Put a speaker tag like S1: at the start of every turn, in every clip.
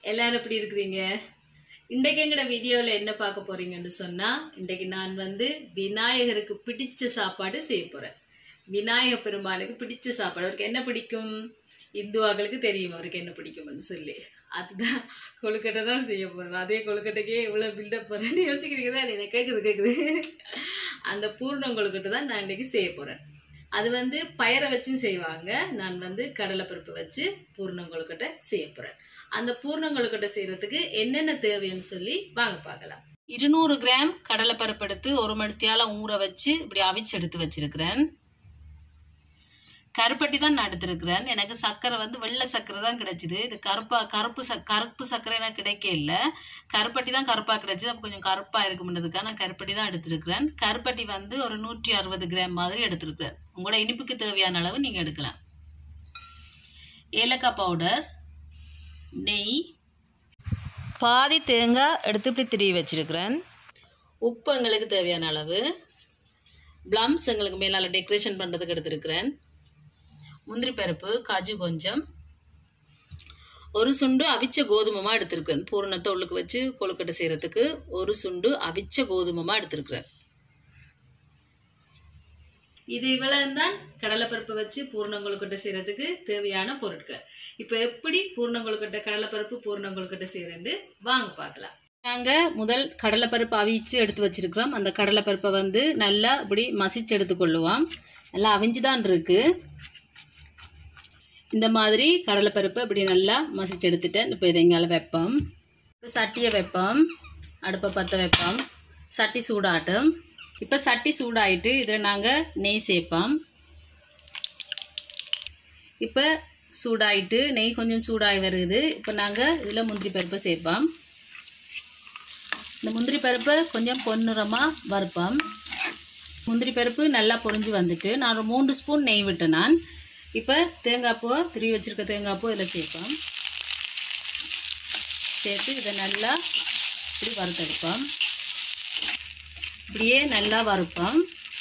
S1: எல்லாரும் எப்படி இருக்கிறீங்க இன்றைக்கு எங்கட வீடியோவில் என்ன பார்க்க போறீங்கன்னு சொன்னா இன்றைக்கு நான் வந்து விநாயகருக்கு பிடிச்ச சாப்பாடு செய்ய போறேன் விநாயக பெருமானுக்கு பிடிச்ச சாப்பாடு அவருக்கு என்ன பிடிக்கும் இந்துவாக்களுக்கு தெரியும் அவருக்கு என்ன பிடிக்கும்னு சொல்லி அதுதான் கொழுக்கட்டை தான் செய்ய போறேன் அதே கொழுக்கட்டைக்கே இவ்வளோ பில்டப் போறேன்னு யோசிக்கிறீங்க தான் எனக்கு கேட்குது கேட்குது அந்த பூர்ணம் கொழுக்கட்டை தான் நான் இன்னைக்கு செய்ய போறேன் அது வந்து பயரை வச்சும் செய்வாங்க நான் வந்து கடலைப்பருப்பு வச்சு பூர்ணம் கொழுக்கட்டை செய்ய போறேன் அந்த பூர்ணம் கொழுக்கட்டை செய்யறதுக்கு என்னென்ன தேவைன்னு சொல்லி வாங்க பார்க்கலாம் இருநூறு கிராம் கடலைப்பருப்பு எடுத்து ஒரு மணித்தியால ஊற வச்சு இப்படி அவிச்சு எடுத்து வச்சிருக்கிறேன் கருப்பட்டி தான் நான் எடுத்திருக்கிறேன் எனக்கு சர்க்கரை வந்து வெள்ளை சர்க்கரை தான் கிடைச்சிது இது கருப்பா கருப்பு சக் கருப்பு சர்க்கரை எனக்கு கிடைக்க இல்லை கருப்பட்டி தான் கருப்பாக கிடைச்சிது அப்போ கொஞ்சம் கருப்பாக இருக்கும்ன்றதுக்காக நான் கருப்பட்டி தான் எடுத்திருக்கிறேன் கருப்பட்டி வந்து ஒரு நூற்றி அறுபது கிராம் மாதிரி எடுத்திருக்கிறேன் உங்களோட இனிப்புக்கு தேவையான அளவு நீங்கள் எடுக்கலாம் ஏலக்காய் பவுடர் நெய் பாதி தேங்காய் எடுத்து இப்படி திருவி வச்சிருக்கிறேன் உப்பு எங்களுக்கு தேவையான அளவு ப்ளம்ஸ் எங்களுக்கு மேலால் டெக்கரேஷன் பண்ணுறதுக்கு எடுத்திருக்கிறேன் முந்திரி பருப்பு காஜு கொஞ்சம் ஒரு சுண்டு அவிச்ச கோதுமமாக எடுத்திருக்கிறேன் பூரணத்தை உள்ளுக்கு வச்சு கொழுக்கட்டை செய்கிறதுக்கு ஒரு சுண்டு அவிச்ச கோதுமமாக எடுத்திருக்கிறேன் இது இவ்வளவு தான் கடலைப்பருப்பை வச்சு பூர்ணம் கொழுக்கட்டை செய்கிறதுக்கு தேவையான பொருட்கள் இப்போ எப்படி பூர்ணம் கொழுக்கட்டை கடலைப்பருப்பு பூர்ணம் கொழுக்கட்டை செய்கிறேன்னு வாங்க பார்க்கலாம் நாங்கள் முதல் கடலைப்பருப்பு அவிச்சு எடுத்து வச்சிருக்கிறோம் அந்த கடலைப்பருப்பை வந்து நல்லா இப்படி மசிச்சு எடுத்துக்கொள்ளுவோம் நல்லா அவிஞ்சு தான் இருக்குது இந்த மாதிரி கடலைப்பருப்பை இப்படி நல்லா மசிச்சு எடுத்துட்டேன் இப்போ இதை எங்கால வைப்போம் இப்போ சட்டியை வைப்போம் அடுப்பை பற்ற வைப்போம் சட்டி சூடாட்டும் இப்போ சட்டி சூடாயிட்டு இதில் நாங்கள் நெய் சேர்ப்போம் இப்போ சூடாயிட்டு நெய் கொஞ்சம் சூடாகி வருது இப்போ நாங்கள் இதில் முந்திரி பருப்பை சேர்ப்போம் இந்த முந்திரி பருப்பை கொஞ்சம் பொன்னிறமாக வறுப்போம் முந்திரி பருப்பு நல்லா பொரிஞ்சு வந்துட்டு நான் ஒரு மூன்று ஸ்பூன் நெய் விட்டேன் நான் இப்போ தேங்காய் பூ திருவி வச்சுருக்க தேங்காய் பூ இதில் சேர்ப்போம் சேர்த்து இதை நல்லா இப்படி வறுத்தெடுப்போம் இப்படியே நல்லா வறுப்போம்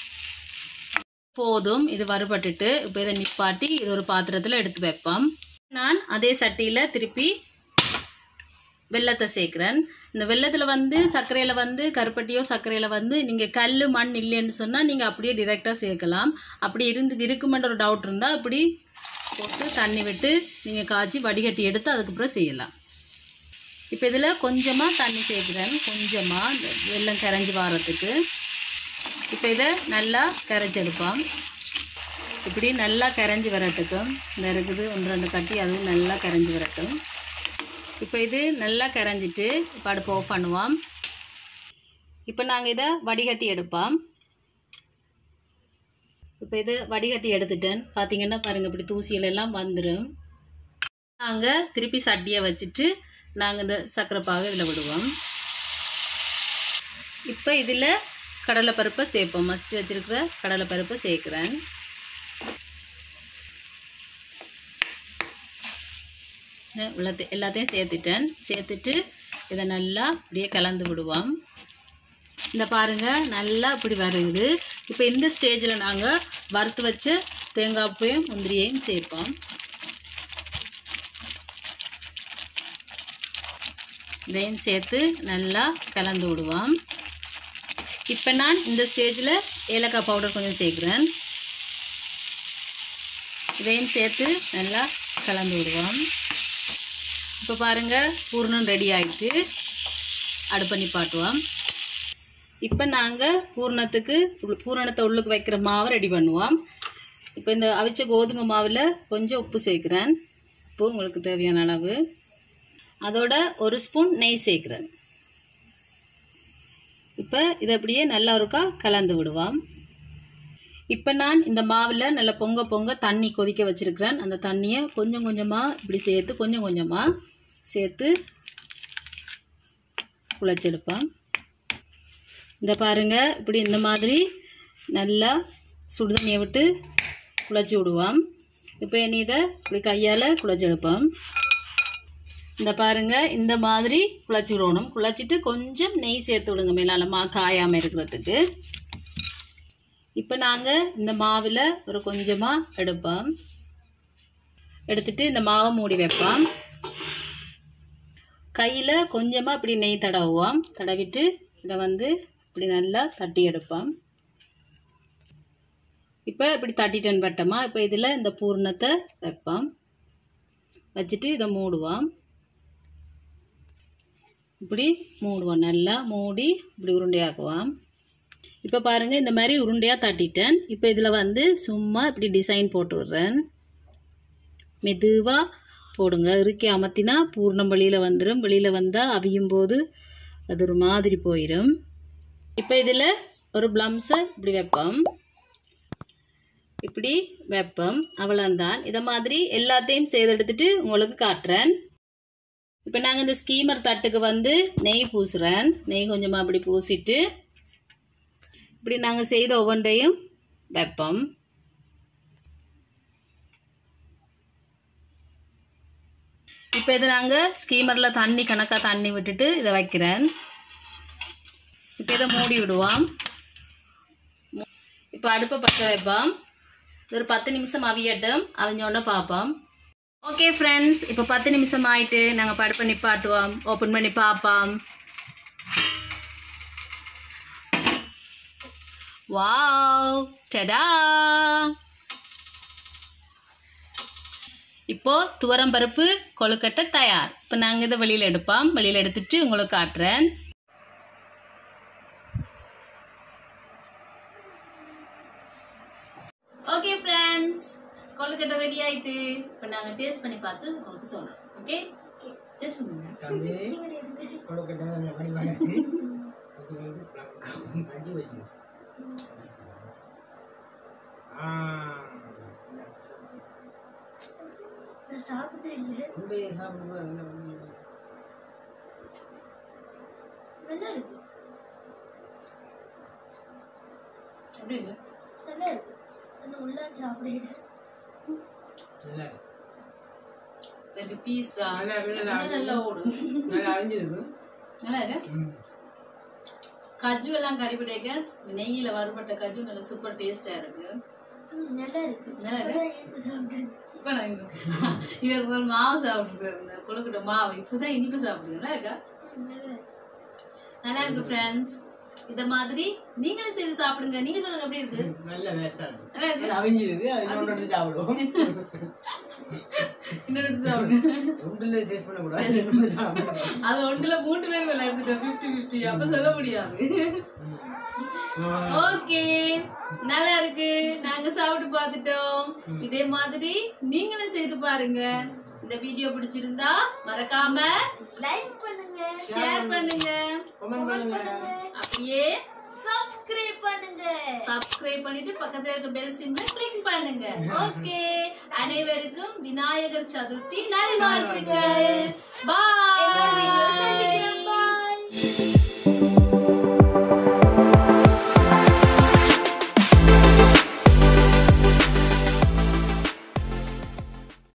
S1: போதும் இது வறுபட்டுட்டு இப்போ இதை நிப்பாட்டி இது ஒரு பாத்திரத்தில் எடுத்து வைப்போம் நான் அதே சட்டியில் திருப்பி வெள்ளத்தை சேர்க்குறேன் இந்த வெள்ளத்தில் வந்து சர்க்கரையில் வந்து கருப்பட்டியோ சர்க்கரையில் வந்து நீங்கள் கல் மண் இல்லைன்னு சொன்னால் நீங்கள் அப்படியே டிரெக்டாக சேர்க்கலாம் அப்படி இருந்து இருக்குமென்ற ஒரு டவுட் இருந்தால் அப்படி போட்டு தண்ணி விட்டு நீங்கள் காய்ச்சி வடிகட்டி எடுத்து அதுக்கப்புறம் செய்யலாம் இப்போ இதில் கொஞ்சமாக தண்ணி சேர்க்குறேன் கொஞ்சமாக இந்த வெள்ளம் கரைஞ்சி வாரத்துக்கு இப்போ இதை நல்லா கரைச்சி எடுப்போம் இப்படி நல்லா கரைஞ்சி வரட்டுக்கும் இந்த இருக்குது ஒன்று ரெண்டு கட்டி அதுவும் நல்லா கரைஞ்சி வரட்டும் இப்போ இது நல்லா கரைஞ்சிட்டு இப்போ அடுப்பு ஆஃப் பண்ணுவோம் இப்போ நாங்கள் இதை வடிகட்டி எடுப்போம் இப்போ இது வடிகட்டி எடுத்துட்டேன் பார்த்தீங்கன்னா பாருங்கள் இப்படி தூசிகள் எல்லாம் வந்துடும் நாங்கள் திருப்பி சட்டியை வச்சுட்டு நாங்கள் இந்த சர்க்கரை பாகு இதில் விடுவோம் இப்போ இதில் கடலைப்பருப்பை சேர்ப்போம் மசித்து வச்சுருக்கிற கடலைப்பருப்பை சேர்க்குறேன் உள்ளத்தை எல்லாத்தையும் சேர்த்துட்டேன் சேர்த்துட்டு இதை நல்லா அப்படியே கலந்து விடுவோம் இந்த பாருங்கள் நல்லா இப்படி வருது இப்போ இந்த ஸ்டேஜில் நாங்கள் வறுத்து வச்ச தேங்காய்ப்பையும் முந்திரியையும் சேர்ப்போம் இதையும் சேர்த்து நல்லா கலந்து விடுவோம் இப்போ நான் இந்த ஸ்டேஜில் ஏலக்காய் பவுடர் கொஞ்சம் சேர்க்குறேன் இதையும் சேர்த்து நல்லா கலந்து விடுவோம் இப்போ பாருங்கள் பூர்ணம் ரெடி ஆகிட்டு அடுப்பை நிப்பாட்டுவோம் இப்போ நாங்கள் பூர்ணத்துக்கு பூரணத்தை உள்ளுக்கு வைக்கிற மாவை ரெடி பண்ணுவோம் இப்போ இந்த அவிச்ச கோதுமை மாவில் கொஞ்சம் உப்பு சேர்க்குறேன் உப்பு உங்களுக்கு தேவையான அளவு அதோட ஒரு ஸ்பூன் நெய் சேர்க்குறேன் இப்போ இதை அப்படியே நல்லா இருக்கா கலந்து விடுவோம் இப்போ நான் இந்த மாவில் நல்லா பொங்க பொங்க தண்ணி கொதிக்க வச்சுருக்கிறேன் அந்த தண்ணியை கொஞ்சம் கொஞ்சமாக இப்படி சேர்த்து கொஞ்சம் கொஞ்சமாக சேர்த்து குழச்செடுப்போம் இந்த பாருங்கள் இப்படி இந்த மாதிரி நல்லா சுடுதண்ணியை விட்டு குழச்சி விடுவோம் இப்போ இனி இதை இப்படி கையால் குழச்செடுப்போம் இந்த பாருங்கள் இந்த மாதிரி குழச்சி விடணும் குழச்சிட்டு கொஞ்சம் நெய் சேர்த்து விடுங்க மேலால் மா காயாமல் இருக்கிறதுக்கு இப்போ நாங்கள் இந்த மாவில் ஒரு கொஞ்சமாக எடுப்போம் எடுத்துட்டு இந்த மாவை மூடி வைப்போம் கையில் கொஞ்சமாக இப்படி நெய் தடவுவோம் தடவிட்டு இதை வந்து இப்படி நல்லா தட்டி எடுப்போம் இப்போ இப்படி தட்டிட்டன் பட்டோமா இப்போ இதில் இந்த பூர்ணத்தை வைப்போம் வச்சுட்டு இதை மூடுவோம் இப்படி மூடுவோம் நல்லா மூடி இப்படி உருண்டையாக்குவோம் இப்போ பாருங்கள் இந்த மாதிரி உருண்டையாக தட்டிட்டேன் இப்போ இதில் வந்து சும்மா இப்படி டிசைன் போட்டு விட்றேன் மெதுவாக போடுங்க இறுக்கி அமர்த்தினா பூர்ணம் வெளியில் வந்துடும் வெளியில் வந்தால் அவியும் போது அது ஒரு மாதிரி போயிடும் இப்போ இதில் ஒரு ப்ளம்ஸை இப்படி வைப்போம் இப்படி வைப்போம் அவ்வளோந்தான் இதை மாதிரி எல்லாத்தையும் செய்தெடுத்துட்டு உங்களுக்கு காட்டுறேன் இப்போ நாங்கள் இந்த ஸ்கீமர் தட்டுக்கு வந்து நெய் பூசுகிறேன் நெய் கொஞ்சமாக அப்படி பூசிட்டு இப்படி நாங்கள் செய்த ஒவ்வொன்றையும் வைப்போம் இப்போ இது நாங்கள் ஸ்கீமரில் தண்ணி கணக்காக தண்ணி விட்டுட்டு இதை வைக்கிறேன் இப்போ இதை மூடி விடுவோம் இப்போ அடுப்பை பற்ற வைப்போம் இது ஒரு பத்து நிமிஷம் அவியட்டும் அவிஞ்சோடனே பார்ப்போம் ஓகே ஃப்ரெண்ட்ஸ் இப்போ பத்து நிமிஷம் ஆயிட்டு நாங்கள் படுப்பை நிப்பாட்டுவோம் ஓப்பன் பண்ணி பார்ப்போம் வாவ் டடா இப்போ துவரம் பருப்பு கொழுக்கட்டை தயார் இப்போ நாங்கள் இதை வெளியில் எடுப்போம் வெளியில் எடுத்துட்டு உங்களுக்கு காட்டுறேன் ஓகே ஃப்ரெண்ட்ஸ் கொழுக்கட்டை ரெடி ஆயிட்டு இப்போ நாங்கள் டேஸ்ட் பண்ணி பார்த்து உங்களுக்கு சொல்கிறோம் ஓகே டேஸ்ட் பண்ணுங்க
S2: தம்பி கொழுக்கட்டை நல்ல வடிவாக இருக்கு இது வந்து பழக்கம். அஞ்சு வச்சு ஆ
S3: நான் சாப்பிட்டே இல்லை
S2: உள்ளே சாப்பிடும்போது என்ன பண்ணுவீங்க?
S3: நல்லா இருக்கு
S1: எப்படி இருக்கு
S3: நல்லா இருக்கு ஆனால் உள்ள சாப்பிடல
S2: நல்லா
S1: எனக்கு பீஸா
S2: நல்லா இருக்கு, நல்லா
S1: நல்லா ஓடும்
S2: நல்லா அழிஞ்சிருக்கு
S1: நல்லா இருக்கு
S2: ம்
S1: கஜு எல்லாம் கடிபிடிக்க நெய்யில வறுபட்ட கஜு நல்ல சூப்பர் டேஸ்டா இருக்கு
S3: ம், நல்லா இருக்கு
S1: நல்லா இருக்கு?
S3: இப்பதான் இனிப்பு சாப்பிட்டேன்
S1: இப்போ நான் இந்த- இதற்கு ஒரு மாவு சாப்பிடுறது இந்த கொழுக்கட்டை மாவு இப்போதான் இனிப்பு சாப்பிடுங்க நல்லா இருக்கா
S3: ம், நல்லா இருக்கு
S1: நல்லா இருக்கு ஃப்ரெண்ட்ஸ் இத மாதிரி நீங்களும் செய்து சாப்பிடுங்க நீங்க சொல்லுங்க எப்படி இருக்கு
S2: நல்ல வேஸ்டாக இருக்கு
S1: நல்லா இருக்கு
S2: அது அவிஞ்சிருக்கு அது இன்னொன்று எடுத்து சாப்பிடுவோம்
S1: இன்னொரு எடுத்து சாப்பிடுங்க
S2: ஒன்றில் டேஸ்ட் பண்ணக்கூடாது ரெண்டு சாப்பிடுவோம்
S1: அது ஒன்றுல மூணு பேர் மேல எடுத்துட்டோம் ஃபிஃப்டி ஃபிஃப்டி அப்ப சொல்ல முடியாது ஓகே நல்லா இருக்கு நாங்க சாப்பிட்டு பார்த்துட்டோம் இதே மாதிரி நீங்களும் செய்து பாருங்க இந்த வீடியோ பிடிச்சிருந்தா மறக்காம
S3: லைக் பண்ணுங்க
S1: ஷேர் பண்ணுங்க
S2: கமெண்ட் பண்ணுங்க
S1: அப்படியே
S3: சப்ஸ்கிரைப் பண்ணுங்க
S1: சப்ஸ்கிரைப் பண்ணிட்டு பக்கத்துல இருக்க பெல் சிம்பிளை கிளிக் பண்ணுங்க ஓகே அனைவருக்கும் விநாயகர் சதுர்த்தி நல்வாழ்த்துக்கள் பாய்